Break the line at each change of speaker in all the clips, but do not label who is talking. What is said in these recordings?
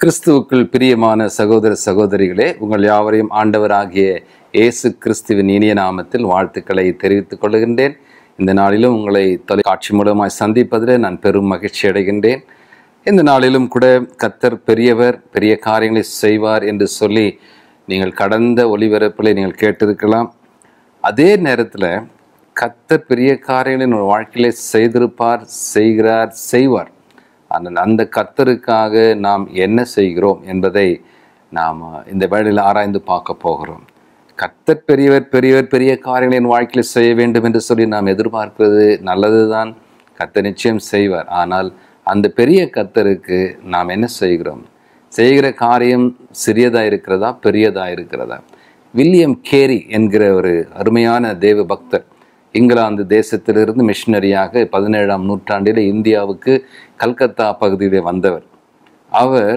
கிறிஸ்துவுக்குள் பிரியமான சகோதர சகோதரிகளே உங்கள் யாவரையும் ஆண்டவராகிய இயேசு கிறிஸ்துவின் இனிய நாமத்தில் வாழ்த்துக்களை தெரிவித்துக் கொள்கின்றேன் இந்த நாளிலும் உங்களை தொலைக்காட்சி மூலமாய் சந்திப்பதில் நான் பெரும் மகிழ்ச்சி அடைகின்றேன் இந்த நாளிலும் கூட கத்தர் பெரியவர் பெரிய காரியங்களை செய்வார் என்று சொல்லி நீங்கள் கடந்த ஒளிபரப்பில் நீங்கள் கேட்டிருக்கலாம் அதே நேரத்தில் கத்தர் பெரிய காரியங்களை நம்ம வாழ்க்கையிலே செய்திருப்பார் செய்கிறார் செய்வார் ஆனால் அந்த கத்தருக்காக நாம் என்ன செய்கிறோம் என்பதை நாம் இந்த வேளையில் ஆராய்ந்து பார்க்க போகிறோம் கத்தர் பெரியவர் பெரியவர் பெரிய காரியங்களை என் வாழ்க்கையில் செய்ய வேண்டும் என்று சொல்லி நாம் எதிர்பார்க்கிறது நல்லதுதான் கத்தர் நிச்சயம் செய்வார் ஆனால் அந்த பெரிய கத்தருக்கு நாம் என்ன செய்கிறோம் செய்கிற காரியம் சிறியதாக இருக்கிறதா பெரியதாக இருக்கிறதா வில்லியம் கேரி என்கிற ஒரு அருமையான தேவ பக்தர் இங்கிலாந்து தேசத்திலிருந்து மிஷினரியாக பதினேழாம் நூற்றாண்டில் இந்தியாவுக்கு கல்கத்தா பகுதியிலே வந்தவர் அவர்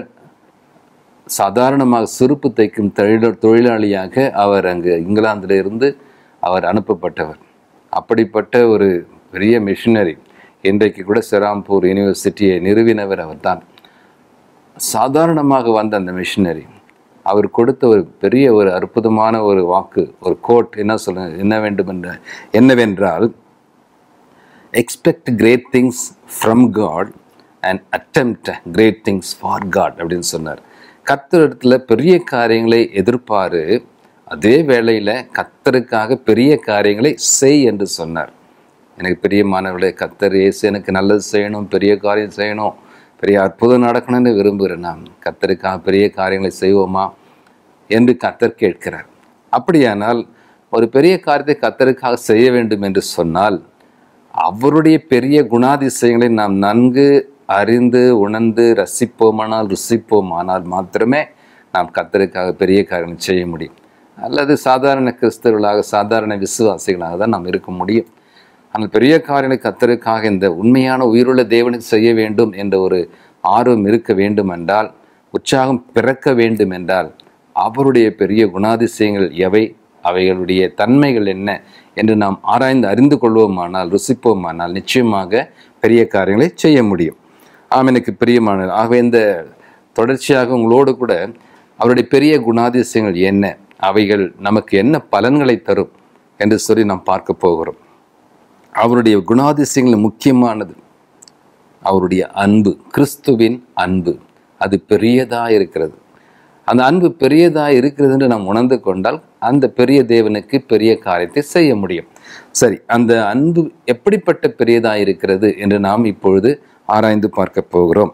சாதாரணமாக செருப்பு தைக்கும் தொழில தொழிலாளியாக அவர் அங்கு இங்கிலாந்திலிருந்து அவர் அனுப்பப்பட்டவர் அப்படிப்பட்ட ஒரு பெரிய மிஷினரி இன்றைக்கு கூட செராம்பூர் யூனிவர்சிட்டியை நிறுவினவர் அவர்தான் சாதாரணமாக வந்த அந்த மிஷினரி அவர் கொடுத்த ஒரு பெரிய ஒரு அற்புதமான ஒரு வாக்கு ஒரு கோட் என்ன சொல்ல என்ன வேண்டும் என்ற என்னவென்றால் expect great things from God and attempt great things for God அப்படின்னு சொன்னார் கத்தரிடத்துல பெரிய காரியங்களை எதிர்பாரு அதே வேளையில் கத்தருக்காக பெரிய காரியங்களை செய் என்று சொன்னார் எனக்கு பிரியமானவர்களே கத்தர் இயேசு எனக்கு நல்லது செய்யணும் பெரிய காரியம் செய்யணும் பெரிய அற்புதம் நடக்கணும்னு விரும்புகிறேன் நான் கத்தருக்காக பெரிய காரியங்களை செய்வோமா என்று கத்தர் கேட்கிறார் அப்படியானால் ஒரு பெரிய காரியத்தை கத்தருக்காக செய்ய வேண்டும் என்று சொன்னால் அவருடைய பெரிய குணாதிசயங்களை நாம் நன்கு அறிந்து உணர்ந்து ரசிப்போமானால் ருசிப்போமானால் மாத்திரமே நாம் கத்தருக்காக பெரிய காரியங்களை செய்ய முடியும் அல்லது சாதாரண கிறிஸ்தவர்களாக சாதாரண விசுவாசிகளாக தான் நாம் இருக்க முடியும் ஆனால் பெரிய காரியங்களை கத்தருக்காக இந்த உண்மையான உயிருள்ள தேவனுக்கு செய்ய வேண்டும் என்ற ஒரு ஆர்வம் இருக்க வேண்டும் என்றால் உற்சாகம் பிறக்க வேண்டும் என்றால் அவருடைய பெரிய குணாதிசயங்கள் எவை அவைகளுடைய தன்மைகள் என்ன என்று நாம் ஆராய்ந்து அறிந்து கொள்வோமானால் ருசிப்போமானால் நிச்சயமாக பெரிய காரியங்களை செய்ய முடியும் ஆம் எனக்கு பிரியமான ஆகவே இந்த தொடர்ச்சியாக உங்களோடு கூட அவருடைய பெரிய குணாதிசயங்கள் என்ன அவைகள் நமக்கு என்ன பலன்களை தரும் என்று சொல்லி நாம் பார்க்க போகிறோம் அவருடைய குணாதிசயங்கள் முக்கியமானது அவருடைய அன்பு கிறிஸ்துவின் அன்பு அது பெரியதாக இருக்கிறது அந்த அன்பு பெரியதாக இருக்கிறது என்று நாம் உணர்ந்து கொண்டால் அந்த பெரிய தேவனுக்கு பெரிய காரியத்தை செய்ய முடியும் சரி அந்த அன்பு எப்படிப்பட்ட பெரியதாக இருக்கிறது என்று நாம் இப்பொழுது ஆராய்ந்து பார்க்க போகிறோம்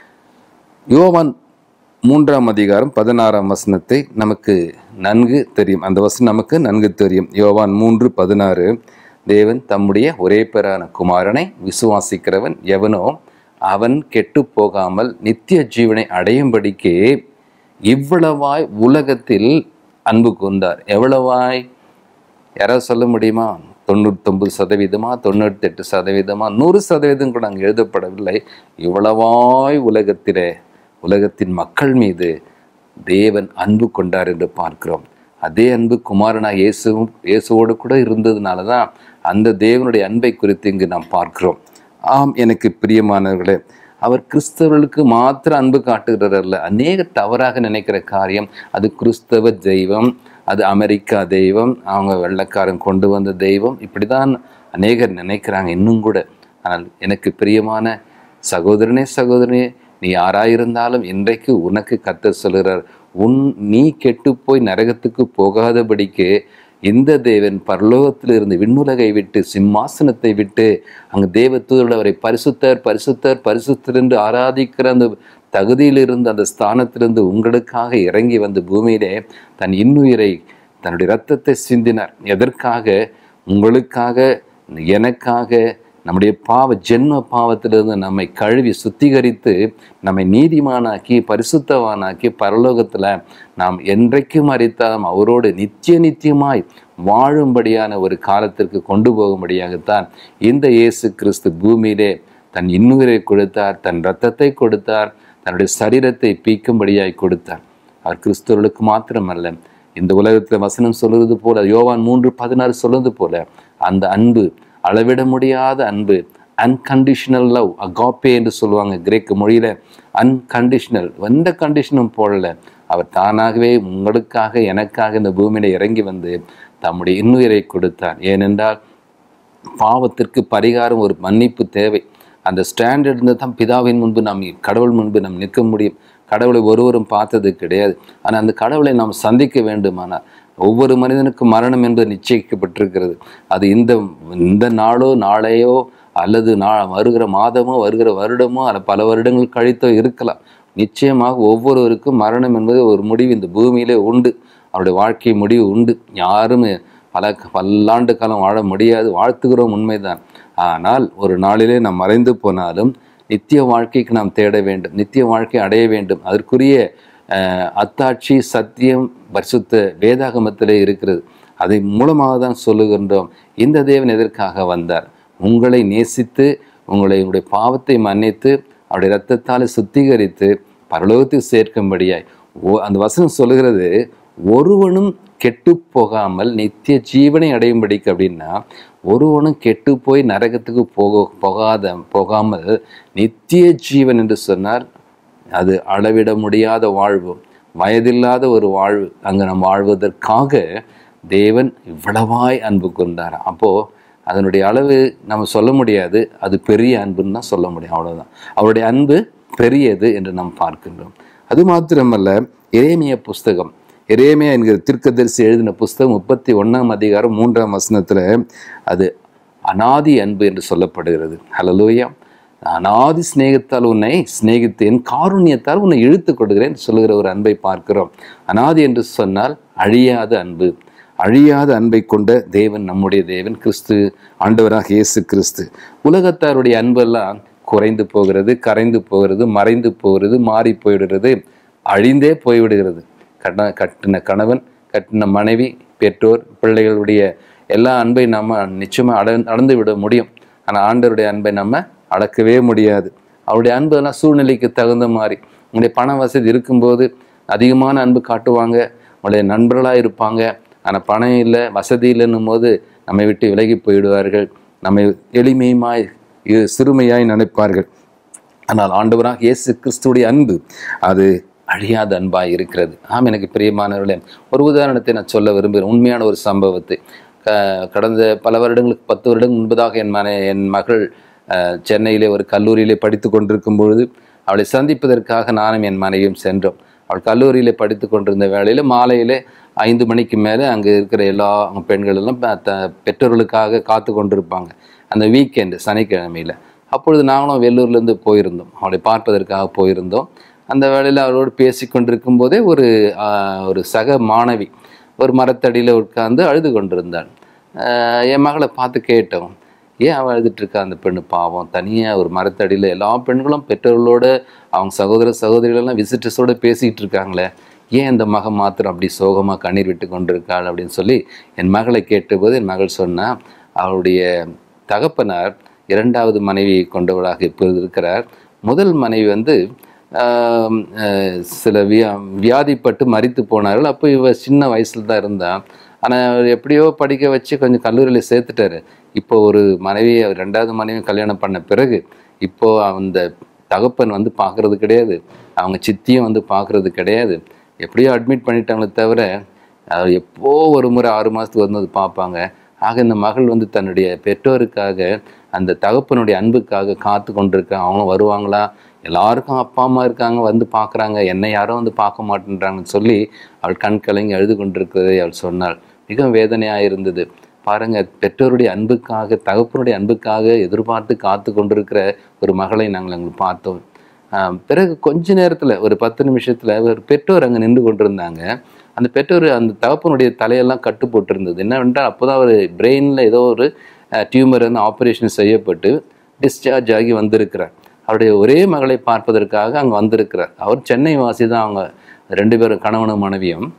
யோவான் மூன்றாம் அதிகாரம் பதினாறாம் வசனத்தை நமக்கு நன்கு தெரியும் அந்த வசனம் நமக்கு நன்கு தெரியும் யோவான் மூன்று பதினாறு தேவன் தம்முடைய ஒரே பேரான குமாரனை விசுவாசிக்கிறவன் எவனோ அவன் கெட்டு போகாமல் நித்திய ஜீவனை அடையும்படிக்கே இவ்வளவாய் உலகத்தில் அன்பு கொண்டார் எவ்வளவாய் யாராவது சொல்ல முடியுமா தொண்ணூத்தொம்பது சதவீதமா தொண்ணூத்தெட்டு சதவீதமா நூறு சதவீதம் கூட அங்கே எழுதப்படவில்லை இவ்வளவாய் உலகத்திலே உலகத்தின் மக்கள் மீது தேவன் அன்பு கொண்டார் என்று பார்க்கிறோம் அதே அன்பு குமாரனா இயேசுவும் இயேசுவோடு கூட இருந்ததுனால தான் அந்த தேவனுடைய அன்பை குறித்து இங்கு நாம் பார்க்கிறோம் ஆம் எனக்கு பிரியமானவர்களே அவர் கிறிஸ்தவர்களுக்கு மாத்திர அன்பு காட்டுகிறல்ல அநேக தவறாக நினைக்கிற காரியம் அது கிறிஸ்தவ தெய்வம் அது அமெரிக்கா தெய்வம் அவங்க வெள்ளக்காரன் கொண்டு வந்த தெய்வம் இப்படிதான் அநேகர் நினைக்கிறாங்க இன்னும் கூட ஆனால் எனக்கு பிரியமான சகோதரனே சகோதரனே நீ யாராயிருந்தாலும் இன்றைக்கு உனக்கு கத்த சொல்கிறார் உன் நீ கெட்டு போய் நரகத்துக்கு போகாதபடிக்கு இந்த தேவன் பரலோகத்திலிருந்து விண்ணுலகை விட்டு சிம்மாசனத்தை விட்டு அங்கு தேவ அவரை பரிசுத்தர் பரிசுத்தர் பரிசுத்தர் என்று ஆராதிக்கிற அந்த தகுதியிலிருந்து அந்த ஸ்தானத்திலிருந்து உங்களுக்காக இறங்கி வந்த பூமியிலே தன் இன்னுயிரை தன்னுடைய இரத்தத்தை சிந்தினார் எதற்காக உங்களுக்காக எனக்காக நம்முடைய பாவ ஜென்ம பாவத்திலிருந்து நம்மை கழுவி சுத்திகரித்து நம்மை நீதிமானாக்கி பரிசுத்தவானாக்கி பரலோகத்தில் நாம் என்றைக்கும் அறித்தாலும் அவரோடு நித்திய நித்தியமாய் வாழும்படியான ஒரு காலத்திற்கு கொண்டு போகும்படியாகத்தான் இந்த இயேசு கிறிஸ்து பூமியிலே தன் இன்னுயிரை கொடுத்தார் தன் இரத்தத்தை கொடுத்தார் தன்னுடைய சரீரத்தை பீக்கும்படியாய் கொடுத்தார் அவர் கிறிஸ்தவர்களுக்கு மாத்திரமல்ல இந்த உலகத்தில் வசனம் சொல்லுவது போல யோவான் மூன்று பதினாறு சொல்வது போல அந்த அன்பு அளவிட முடியாத அன்பு அன்கண்டிஷனல் லவ் அகாப்பே என்று சொல்லுவாங்க கிரேக்க மொழியில் அன்கண்டிஷனல் எந்த கண்டிஷனும் போடல அவர் தானாகவே உங்களுக்காக எனக்காக இந்த பூமியில இறங்கி வந்து தம்முடைய இன்னுயிரை கொடுத்தார் ஏனென்றால் பாவத்திற்கு பரிகாரம் ஒரு மன்னிப்பு தேவை அந்த ஸ்டாண்டர்ட் இருந்து தான் பிதாவின் முன்பு நாம் கடவுள் முன்பு நாம் நிற்க முடியும் கடவுளை ஒருவரும் பார்த்தது கிடையாது ஆனால் அந்த கடவுளை நாம் சந்திக்க வேண்டுமானால் ஒவ்வொரு மனிதனுக்கும் மரணம் என்பது நிச்சயிக்கப்பட்டிருக்கிறது அது இந்த இந்த நாளோ நாளையோ அல்லது நா வருகிற மாதமோ வருகிற வருடமோ அல்ல பல வருடங்கள் கழித்தோ இருக்கலாம் நிச்சயமாக ஒவ்வொருவருக்கும் மரணம் என்பது ஒரு முடிவு இந்த பூமியிலே உண்டு அவருடைய வாழ்க்கை முடிவு உண்டு யாரும் பல பல்லாண்டு காலம் வாழ முடியாது வாழ்த்துகிறோம் உண்மைதான் ஆனால் ஒரு நாளிலே நாம் மறைந்து போனாலும் நித்திய வாழ்க்கைக்கு நாம் தேட வேண்டும் நித்திய வாழ்க்கை அடைய வேண்டும் அதற்குரிய அஹ், அத்தாட்சி சத்தியம் பரிசுத்த வேதாகமத்திலே இருக்கிறது அதை மூலமாக தான் சொல்லுகின்றோம் இந்த தேவன் எதற்காக வந்தார் உங்களை நேசித்து உங்களை உங்களுடைய பாவத்தை மன்னித்து அவருடைய இரத்தத்தால் சுத்திகரித்து பரலோகத்துக்கு சேர்க்கும்படியாய் ஓ அந்த வசனம் சொல்லுகிறது ஒருவனும் கெட்டு போகாமல் நித்திய ஜீவனை அடையும்படிக்கு அப்படின்னா ஒருவனும் கெட்டு போய் நரகத்துக்கு போக போகாத போகாமல் நித்திய ஜீவன் என்று சொன்னார் அது அளவிட முடியாத வாழ்வு வயதில்லாத ஒரு வாழ்வு அங்கே நாம் வாழ்வதற்காக தேவன் இவ்வளவாய் அன்பு கொண்டார் அப்போது அதனுடைய அளவு நம்ம சொல்ல முடியாது அது பெரிய அன்புன்னு தான் சொல்ல முடியும் அவ்வளவுதான் அவருடைய அன்பு பெரியது என்று நாம் பார்க்கின்றோம் அது மாத்திரமல்ல எரேமிய புஸ்தகம் எரேமியா என்கிற திருக்கதரிசி எழுதின புஸ்தகம் முப்பத்தி ஒன்றாம் அதிகாரம் மூன்றாம் வசனத்தில் அது அனாதி அன்பு என்று சொல்லப்படுகிறது ஹலலூயா அனாதி சிநேகத்தால் உன்னை சிநேகித்தேன் காருண்யத்தால் உன்னை இழுத்து கொடுக்கிறேன் என்று சொல்லுகிற ஒரு அன்பை பார்க்கிறோம் அனாதி என்று சொன்னால் அழியாத அன்பு அழியாத அன்பை கொண்ட தேவன் நம்முடைய தேவன் கிறிஸ்து ஆண்டவராக இயேசு கிறிஸ்து உலகத்தாருடைய அன்பெல்லாம் குறைந்து போகிறது கரைந்து போகிறது மறைந்து போகிறது மாறி போய்விடுகிறது அழிந்தே போய்விடுகிறது கட கட்டின கணவன் கட்டின மனைவி பெற்றோர் பிள்ளைகளுடைய எல்லா அன்பை நம்ம நிச்சயமாக அட அடந்து விட முடியும் ஆனால் ஆண்டவருடைய அன்பை நம்ம அடக்கவே முடியாது அவருடைய அன்பு எல்லாம் சூழ்நிலைக்கு தகுந்த மாதிரி உங்களுடைய பண வசதி இருக்கும்போது அதிகமான அன்பு காட்டுவாங்க உங்களுடைய நண்பர்களாக இருப்பாங்க ஆனால் பணம் இல்லை வசதி இல்லைன்னும் போது நம்மை விட்டு விலகி போயிடுவார்கள் நம்மை எளிமையுமாய் இ- சிறுமையாய் நினைப்பார்கள் ஆனால் ஆண்டவராக இயேசு கிறிஸ்துவுடைய அன்பு அது அழியாத அன்பாய் இருக்கிறது ஆம் எனக்கு பிரியமானவர்களே ஒரு உதாரணத்தை நான் சொல்ல விரும்புகிறேன் உண்மையான ஒரு சம்பவத்தை க- கடந்த பல வருடங்களுக்கு பத்து வருடங்கள் முன்பதாக என் மனை என் மகள் அஹ், சென்னையிலே ஒரு கல்லூரியிலே படித்து கொண்டிருக்கும் பொழுது அவளை சந்திப்பதற்காக நானும் என் மனைவியும் சென்றோம் அவள் கல்லூரியிலே படித்து கொண்டிருந்த வேளையில் மாலையிலே ஐந்து மணிக்கு மேலே அங்கே இருக்கிற எல்லா பெண்கள் எல்லாம் ப- த- பெற்றோர்களுக்காக காத்து கொண்டிருப்பாங்க அந்த வீக்கெண்டு சனிக்கிழமையில் அப்பொழுது நாங்களும் வெள்ளூர்லேருந்து போயிருந்தோம் அவளை பார்ப்பதற்காக போயிருந்தோம் அந்த வேளையில் அவளோடு பேசி கொண்டிருக்கும் போதே ஒரு ஆஹ், ஒரு சக மாணவி ஒரு மரத்தடியில் உட்கார்ந்து அழுது கொண்டிருந்தாள் ஆஹ், என் மகளை பார்த்து கேட்டோம் ஏன் அவள் அழுதுட்டு இருக்கா அந்த பெண்ணு பாவம் தனியாக ஒரு மரத்தடியில் எல்லா பெண்களும் பெற்றோர்களோட அவங்க சகோதர சகோதரிகளெல்லாம் விசிட்டர்ஸோட பேசிக்கிட்டு இருக்காங்களே ஏன் இந்த மகன் மாத்திரம் அப்படி சோகமாக கண்ணீர் விட்டு கொண்டிருக்காள் அப்படின்னு சொல்லி என் மகளை கேட்டபோது என் மகள் சொன்னா அவளுடைய தகப்பனார் இரண்டாவது மனைவி கொண்டவளாக இப்பொழுது இருக்கிறார் முதல் மனைவி வந்து ஆம், அஹ், சில வியா வியாதிப்பட்டு மரித்து போனார்கள் அப்போ இவ சின்ன வயசில் தான் இருந்தான் ஆனால் அவர் எப்படியோ படிக்க வச்சு கொஞ்சம் கல்லூரியில் சேர்த்துட்டாரு இப்போ ஒரு மனைவி அவர் ரெண்டாவது மனைவி கல்யாணம் பண்ண பிறகு இப்போ அந்த தகப்பன் வந்து பார்க்கறது கிடையாது அவங்க சித்தியும் வந்து பார்க்கறது கிடையாது எப்படியோ அட்மிட் பண்ணிட்டாங்களே தவிர அவர் எப்போ ஒரு முறை ஆறு மாதத்துக்கு வந்து அது பார்ப்பாங்க ஆக இந்த மகள் வந்து தன்னுடைய பெற்றோருக்காக அந்த தகப்பனுடைய அன்புக்காக காத்து கொண்டிருக்காங்க அவங்களும் வருவாங்களா எல்லாருக்கும் அப்பா அம்மா இருக்காங்க வந்து பார்க்குறாங்க என்னை யாரும் வந்து பார்க்க மாட்டேன்றாங்கன்னு சொல்லி அவள் கண் கலங்கி அழுது கொண்டிருக்கிறதை அவள் சொன்னாள் மிக வேதனையாக இருந்தது பாருங்க பெற்றோருடைய அன்புக்காக தகப்பனுடைய அன்புக்காக எதிர்பார்த்து காத்து கொண்டிருக்கிற ஒரு மகளை நாங்கள் அங்கே பார்த்தோம் ஆஹ் பிறகு கொஞ்ச நேரத்தில் ஒரு பத்து நிமிஷத்தில் ஒரு பெற்றோர் அங்கே நின்று கொண்டிருந்தாங்க அந்த பெற்றோர் அந்த தகப்பனுடைய தலையெல்லாம் கட்டு போட்டிருந்தது என்னவென்றால் அப்போ தான் அவர் பிரெயினில் ஏதோ ஒரு டியூமர் வந்து ஆப்ரேஷன் செய்யப்பட்டு டிஸ்சார்ஜ் ஆகி வந்திருக்கிறார் அவருடைய ஒரே மகளை பார்ப்பதற்காக அங்கே வந்திருக்கிறார் அவர் சென்னை வாசி தான் அவங்க ரெண்டு பேரும் கணவனும் மனைவியும்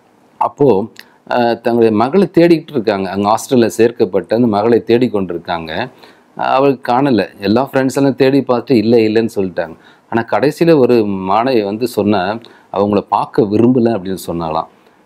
அப்போது தங்களுடைய மகளை தேடிக்கிட்டு இருக்காங்க அங்கே ஹாஸ்டலில் சேர்க்கப்பட்ட அந்த மகளை தேடிக்கொண்டிருக்காங்க அஹ் அவளுக்கு காணலை எல்லா ஃப்ரெண்ட்ஸ் எல்லாம் தேடி பார்த்துட்டு இல்லை இல்லைன்னு சொல்லிட்டாங்க ஆனால் கடைசியில் ஒரு மாணவி வந்து சொன்ன அவங்கள பார்க்க விரும்பலை அப்படின்னு சொன்னாலாம்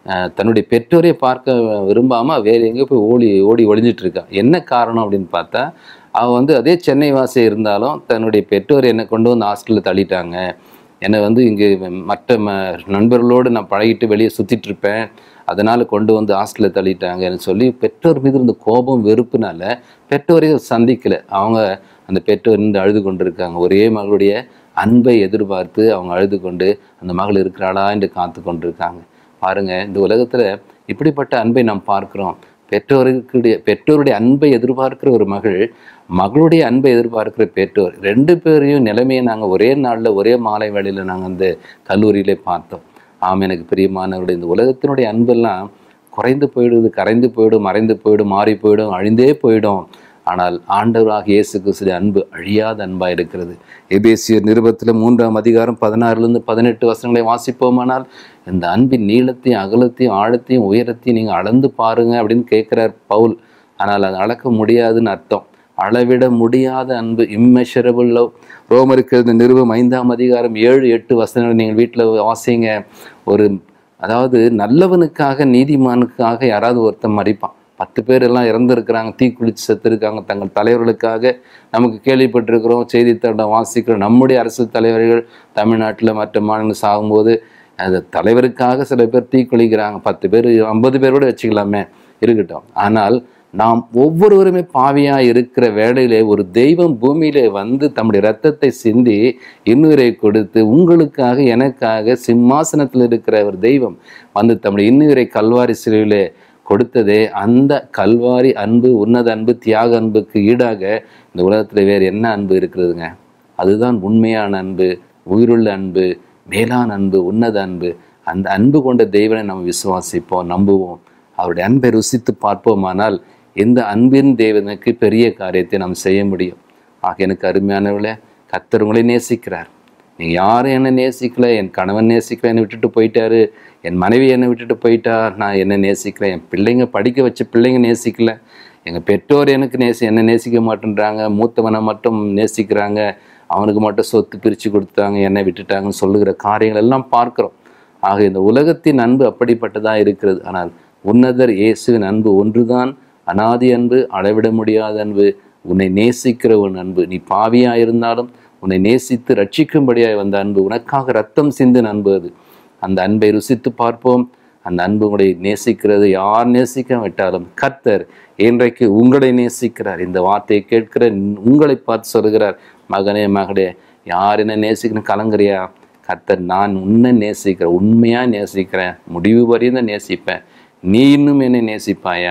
அஹ், தன்னுடைய பெற்றோரை பார்க்க விரும்பாமல் வேறு எங்கேயோ போய் ஓடி ஓடி ஒளிஞ்சிட்டு இருக்கா என்ன காரணம் அப்படின்னு பார்த்தா அவள் வந்து அதே சென்னை வாசி இருந்தாலும் தன்னுடைய பெற்றோர் என்னை கொண்டு வந்து ஹாஸ்டலில் தள்ளிட்டாங்க என்னை வந்து இங்கே மற்ற ம நண்பர்களோடு நான் பழகிட்டு வெளியே சுற்றிட்டு இருப்பேன் அதனால் கொண்டு வந்து ஹாஸ்டலில் தள்ளிட்டாங்கன்னு சொல்லி பெற்றோர் மீது இருந்த கோபம் வெறுப்புனால பெற்றோரையும் சந்திக்கலை அவங்க அந்த பெற்றோர் நின்று அழுது கொண்டு இருக்காங்க ஒரே மகளுடைய அன்பை எதிர்பார்த்து அவங்க அழுது கொண்டு அந்த மகள் இருக்கிறாளா என்று காத்து கொண்டு இருக்காங்க பாருங்க இந்த உலகத்துல இப்படிப்பட்ட அன்பை நாம் பார்க்கிறோம் பெற்றோருக்குடைய பெற்றோருடைய அன்பை எதிர்பார்க்கிற ஒரு மகள் மகளுடைய அன்பை எதிர்பார்க்கிற பெற்றோர் ரெண்டு பேரையும் நிலைமையை நாங்கள் ஒரே நாளில் ஒரே மாலை வேளையில் நாங்கள் அந்த கல்லூரியிலே பார்த்தோம் ஆம் எனக்கு பிரியமானவருடைய இந்த உலகத்தினுடைய அன்பெல்லாம் குறைந்து போயிடுது கரைந்து போயிடும் மறைந்து போயிடும் மாறி போயிடும் அழிந்தே போயிடும் ஆனால் ஆண்டவராக இயேசு கிறிஸ்துடைய அன்பு அழியாத அன்பாக இருக்கிறது எபேசியர் நிருபத்தில் மூன்றாம் அதிகாரம் பதினாறுலேருந்து பதினெட்டு வசனங்களை வாசிப்போமானால் இந்த அன்பின் நீளத்தையும் அகலத்தையும் ஆழத்தையும் உயரத்தையும் நீங்கள் அளந்து பாருங்க அப்படின்னு கேட்குறார் பவுல் ஆனால் அது அளக்க முடியாதுன்னு அர்த்தம் அளவிட முடியாத அன்பு இம்மெஷரபிள் லவ் ரோமருக்கு இந்த நிருபம் ஐந்தாம் அதிகாரம் ஏழு எட்டு வசனங்கள் நீங்கள் வீட்டில் வாசிங்க ஒரு அதாவது நல்லவனுக்காக நீதிமானுக்காக யாராவது ஒருத்தன் மறிப்பான் பத்து பேர் எல்லாம் இறந்துருக்கிறாங்க தீக்குளிச்சு செத்துருக்காங்க தங்கள் தலைவர்களுக்காக நமக்கு கேள்விப்பட்டிருக்கிறோம் செய்தித்தாளை வாசிக்கிறோம் நம்முடைய அரசு தலைவர்கள் தமிழ்நாட்டில் மற்ற மாநிலம் சாகும்போது அந்த தலைவருக்காக சில பேர் தீக்குளிக்கிறாங்க பத்து பேர் ஐம்பது பேர் கூட வச்சுக்கலாமே இருக்கட்டும் ஆனால் நாம் ஒவ்வொருவருமே பாவியா இருக்கிற வேளையிலே ஒரு தெய்வம் பூமியிலே வந்து தம்முடைய ரத்தத்தை சிந்தி இன்னுயிரை கொடுத்து உங்களுக்காக எனக்காக சிம்மாசனத்தில் இருக்கிற ஒரு தெய்வம் வந்து தம்முடைய இன்னுயிரை கல்வாரி சிலுவிலே கொடுத்ததே அந்த கல்வாரி அன்பு உன்னத அன்பு தியாக அன்புக்கு ஈடாக இந்த உலகத்தில் வேறு என்ன அன்பு இருக்கிறதுங்க அதுதான் உண்மையான அன்பு உயிருள்ள அன்பு மேலான அன்பு உன்னத அன்பு அந்த அன்பு கொண்ட தெய்வனை நம்ம விசுவாசிப்போம் நம்புவோம் அவருடைய அன்பை ருசித்து பார்ப்போமானால் இந்த அன்பின் தேவனுக்கு பெரிய காரியத்தை நாம் செய்ய முடியும் ஆக எனக்கு அருமையானவர்களே கர்த்தர் உங்களை நேசிக்கிறார் நீ யாரும் என்னை நேசிக்கல என் கணவன் நேசிக்கல என்னை விட்டுட்டு போயிட்டாரு என் மனைவி என்னை விட்டுட்டு போயிட்டா நான் என்ன நேசிக்கல என் பிள்ளைங்க படிக்க வச்ச பிள்ளைங்க நேசிக்கல எங்கள் பெற்றோர் எனக்கு நேசி என்னை நேசிக்க மாட்டேன்றாங்க மூத்தவனை மட்டும் நேசிக்கிறாங்க அவனுக்கு மட்டும் சொத்து பிரித்து கொடுத்தாங்க என்னை விட்டுட்டாங்கன்னு சொல்லுகிற காரியங்கள் எல்லாம் பார்க்குறோம் ஆக இந்த உலகத்தின் அன்பு அப்படிப்பட்டதாக இருக்கிறது ஆனால் உன்னதர் இயேசுவின் அன்பு ஒன்றுதான் அனாதி அன்பு அளவிட முடியாத அன்பு உன்னை நேசிக்கிற உன் அன்பு நீ பாவியா இருந்தாலும் உன்னை நேசித்து ரட்சிக்கும்படியாய் வந்த அன்பு உனக்காக ரத்தம் சிந்தின அன்பு அது அந்த அன்பை ருசித்து பார்ப்போம் அந்த அன்பு உங்களை நேசிக்கிறது யார் நேசிக்க விட்டாலும் கர்த்தர் இன்றைக்கு உங்களை நேசிக்கிறார் இந்த வார்த்தையை கேட்கிற உங்களை பார்த்து சொல்கிறார் மகனே மகளே யார் என்ன நேசிக்கணும் கலங்குறியா கர்த்தர் நான் உன்னை நேசிக்கிறேன் உண்மையா நேசிக்கிறேன் முடிவு வரையும் தான் நேசிப்பேன் நீ இன்னும் என்னை நேசிப்பாயா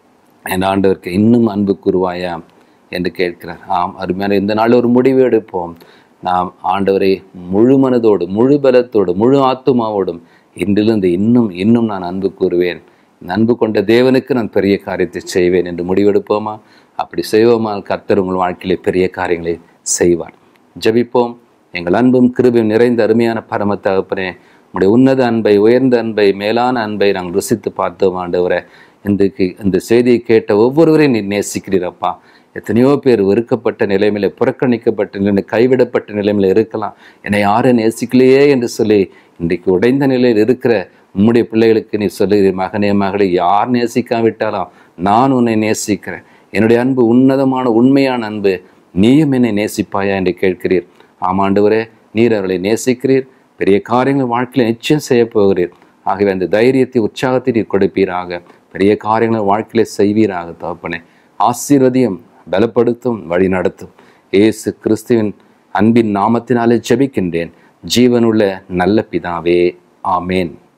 என் ஆண்டவருக்கு இன்னும் அன்பு கூறுவாயா என்று கேட்கிறார் ஆம் அருமையான இந்த நாள் ஒரு முடிவு எடுப்போம் நாம் ஆண்டவரை முழு மனதோடு முழு பலத்தோடு முழு ஆத்துமாவோடும் இன்றிலிருந்து இன்னும் இன்னும் நான் அன்பு கூறுவேன் இந்த அன்பு கொண்ட தேவனுக்கு நான் பெரிய காரியத்தை செய்வேன் என்று முடிவெடுப்போமா அப்படி செய்வோமா கர்த்தர் உங்கள் வாழ்க்கையிலே பெரிய காரியங்களை செய்வார் ஜெபிப்போம் எங்கள் அன்பும் கிருபையும் நிறைந்த அருமையான பரம தகப்பனே உங்களுடைய உன்னத அன்பை உயர்ந்த அன்பை மேலான அன்பை நாங்கள் ருசித்து பார்த்தோம் ஆண்டவரை இன்றைக்கு இந்த செய்தியை கேட்ட ஒவ்வொருவரையும் நீ நேசிக்கிறீரப்பா எத்தனையோ பேர் வெறுக்கப்பட்ட நிலைமையில புறக்கணிக்கப்பட்ட நிலைமை கைவிடப்பட்ட நிலைமையில இருக்கலாம் என்னை யாரும் நேசிக்கலையே என்று சொல்லி இன்றைக்கு உடைந்த நிலையில் இருக்கிற உம்முடைய பிள்ளைகளுக்கு நீ சொல்லுகிறீர் மகனே மகளே யார் நேசிக்காவிட்டாலும் நான் உன்னை நேசிக்கிறேன் என்னுடைய அன்பு உன்னதமான உண்மையான அன்பு நீயும் என்னை நேசிப்பாயா என்று கேட்கிறீர் ஆமாண்டவரே நீர் அவர்களை நேசிக்கிறீர் பெரிய காரியங்கள் வாழ்க்கையில் நிச்சயம் செய்ய போகிறீர் ஆகவே அந்த தைரியத்தை உற்சாகத்தை நீர் கொடுப்பீராக பெரிய காரியங்களை வாழ்க்கையில செய்வீராக தகப்பனே ஆசீர்வதியும் பலப்படுத்தும் வழி நடத்தும் இயேசு கிறிஸ்துவின் அன்பின் நாமத்தினாலே ஜெபிக்கின்றேன் ஜீவனுள்ள நல்ல பிதாவே ஆமேன்